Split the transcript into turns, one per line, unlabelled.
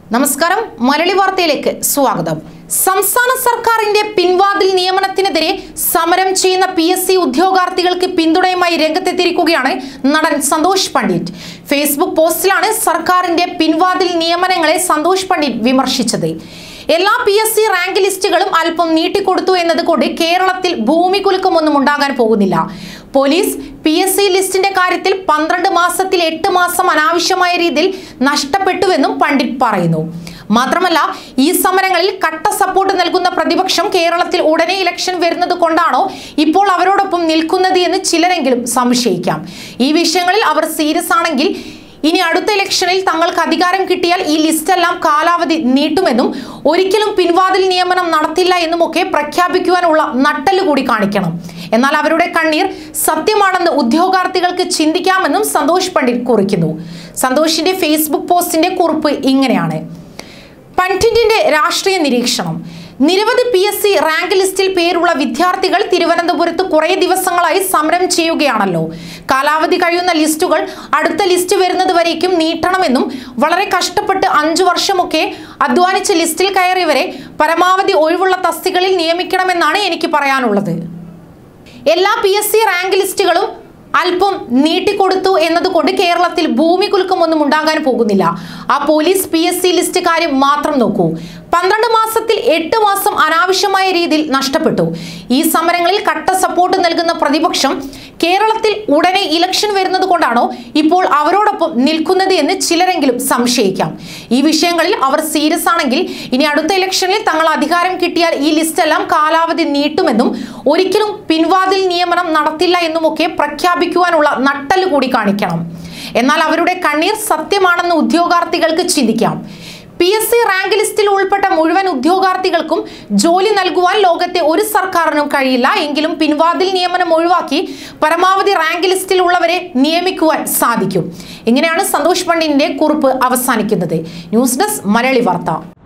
നമസ്കാരം മലയാളി വാർത്തയിലേക്ക് സ്വാഗതം സംസ്ഥാന സർക്കാരിന്റെ പിൻവാതിൽ നിയമനത്തിനെതിരെ സമരം ചെയ്യുന്ന പി എസ് സി ഉദ്യോഗാർത്ഥികൾക്ക് പിന്തുണയുമായി രംഗത്തെത്തിയിരിക്കുകയാണ് നടൻ സന്തോഷ് പണ്ഡിറ്റ് ഫേസ്ബുക്ക് പോസ്റ്റിലാണ് സർക്കാരിന്റെ പിൻവാതിൽ നിയമനങ്ങളെ സന്തോഷ് പണ്ഡിറ്റ് വിമർശിച്ചത് എല്ലാ പി എസ് സി റാങ്ക് ലിസ്റ്റുകളും അല്പം നീട്ടിക്കൊടുത്തു എന്നതുകൊണ്ട് കേരളത്തിൽ ഭൂമി കുലുക്കമൊന്നും ഉണ്ടാകാൻ പോകുന്നില്ല പോലീസ് പി എസ് സി ലിസ്റ്റിന്റെ കാര്യത്തിൽ പന്ത്രണ്ട് മാസത്തിൽ എട്ട് മാസം അനാവശ്യമായ രീതിയിൽ നഷ്ടപ്പെട്ടുവെന്നും പണ്ഡിറ്റ് പറയുന്നു മാത്രമല്ല ഈ സമരങ്ങളിൽ കട്ട സപ്പോർട്ട് നൽകുന്ന പ്രതിപക്ഷം കേരളത്തിൽ ഉടനെ ഇലക്ഷൻ വരുന്നത് കൊണ്ടാണോ ഇപ്പോൾ അവരോടൊപ്പം നിൽക്കുന്നത് എന്ന് ചിലരെങ്കിലും സംശയിക്കാം ഈ വിഷയങ്ങളിൽ അവർ സീരിയസ് ആണെങ്കിൽ ഇനി അടുത്ത ഇലക്ഷനിൽ തങ്ങൾക്ക് അധികാരം കിട്ടിയാൽ ഈ ലിസ്റ്റ് എല്ലാം കാലാവധി നീട്ടുമെന്നും ഒരിക്കലും പിൻവാതിൽ നിയമനം നടത്തില്ല എന്നുമൊക്കെ പ്രഖ്യാപിക്കുവാനുള്ള നട്ടല് കൂടി കാണിക്കണം എന്നാൽ അവരുടെ കണ്ണീർ സത്യമാണെന്ന് ഉദ്യോഗാർത്ഥികൾക്ക് ചിന്തിക്കാമെന്നും സന്തോഷ് പണ്ഡിറ്റ് കുറിക്കുന്നു സന്തോഷിന്റെ ഫേസ്ബുക്ക് പോസ്റ്റിന്റെ കുറിപ്പ് ഇങ്ങനെയാണ് പണ്ഡിറ്റിന്റെ രാഷ്ട്രീയ നിരീക്ഷണം നിരവധി പി എസ് സി റാങ്ക് ലിസ്റ്റിൽ പേരുള്ള വിദ്യാർത്ഥികൾ തിരുവനന്തപുരത്ത് കുറേ ദിവസങ്ങളായി സമരം ചെയ്യുകയാണല്ലോ കാലാവധി കഴിയുന്ന ലിസ്റ്റുകൾ അടുത്ത ലിസ്റ്റ് വരുന്നത് വരേക്കും നീട്ടണമെന്നും വളരെ കഷ്ടപ്പെട്ട് അഞ്ചു വർഷമൊക്കെ അധ്വാനിച്ച് ലിസ്റ്റിൽ കയറിയവരെ പരമാവധി ഒഴിവുള്ള തസ്തികളിൽ നിയമിക്കണമെന്നാണ് എനിക്ക് പറയാനുള്ളത് എല്ലാ പി എസ് സി റാങ്ക് ലിസ്റ്റുകളും അല്പം നീട്ടിക്കൊടുത്തു എന്നതുകൊണ്ട് കേരളത്തിൽ ഭൂമി കുലുക്കമൊന്നും ഉണ്ടാകാൻ പോകുന്നില്ല ആ police P S C list കാര്യം മാത്രം നോക്കൂ പന്ത്രണ്ട് മാസത്തിൽ എട്ട് മാസം അനാവശ്യമായ രീതിയിൽ നഷ്ടപ്പെട്ടു ഈ സമരങ്ങളിൽ കട്ട സപ്പോർട്ട് നൽകുന്ന പ്രതിപക്ഷം കേരളത്തിൽ ഉടനെ ഇലക്ഷൻ വരുന്നത് കൊണ്ടാണോ ഇപ്പോൾ അവരോടൊപ്പം നിൽക്കുന്നത് എന്ന് ചിലരെങ്കിലും സംശയിക്കാം ഈ വിഷയങ്ങളിൽ അവർ സീരിയസ് ആണെങ്കിൽ ഇനി അടുത്ത ഇലക്ഷനിൽ തങ്ങൾ അധികാരം കിട്ടിയാൽ ഈ ലിസ്റ്റ് എല്ലാം കാലാവധി നീട്ടുമെന്നും ഒരിക്കലും പിൻവാതിൽ നിയമനം നടത്തില്ല എന്നുമൊക്കെ പ്രഖ്യാപിക്കുവാനുള്ള നട്ടല് കൂടി കാണിക്കണം എന്നാൽ അവരുടെ കണ്ണീർ സത്യമാണെന്ന് ഉദ്യോഗാർത്ഥികൾക്ക് ചിന്തിക്കാം പി എസ് സി റാങ്ക് ലിസ്റ്റിൽ ഉൾപ്പെട്ട മുഴുവൻ ഉദ്യോഗാർത്ഥികൾക്കും ജോലി നൽകുവാൻ ലോകത്തെ ഒരു സർക്കാരിനും കഴിയില്ല എങ്കിലും പിൻവാതിൽ നിയമനം ഒഴിവാക്കി പരമാവധി റാങ്ക് ലിസ്റ്റിൽ ഉള്ളവരെ നിയമിക്കുവാൻ സാധിക്കും ഇങ്ങനെയാണ് സന്തോഷ് പണ്ഡിറ്റിന്റെ കുറിപ്പ് അവസാനിക്കുന്നത് ന്യൂസ് ഡെസ്ക് മലയാളി വാർത്ത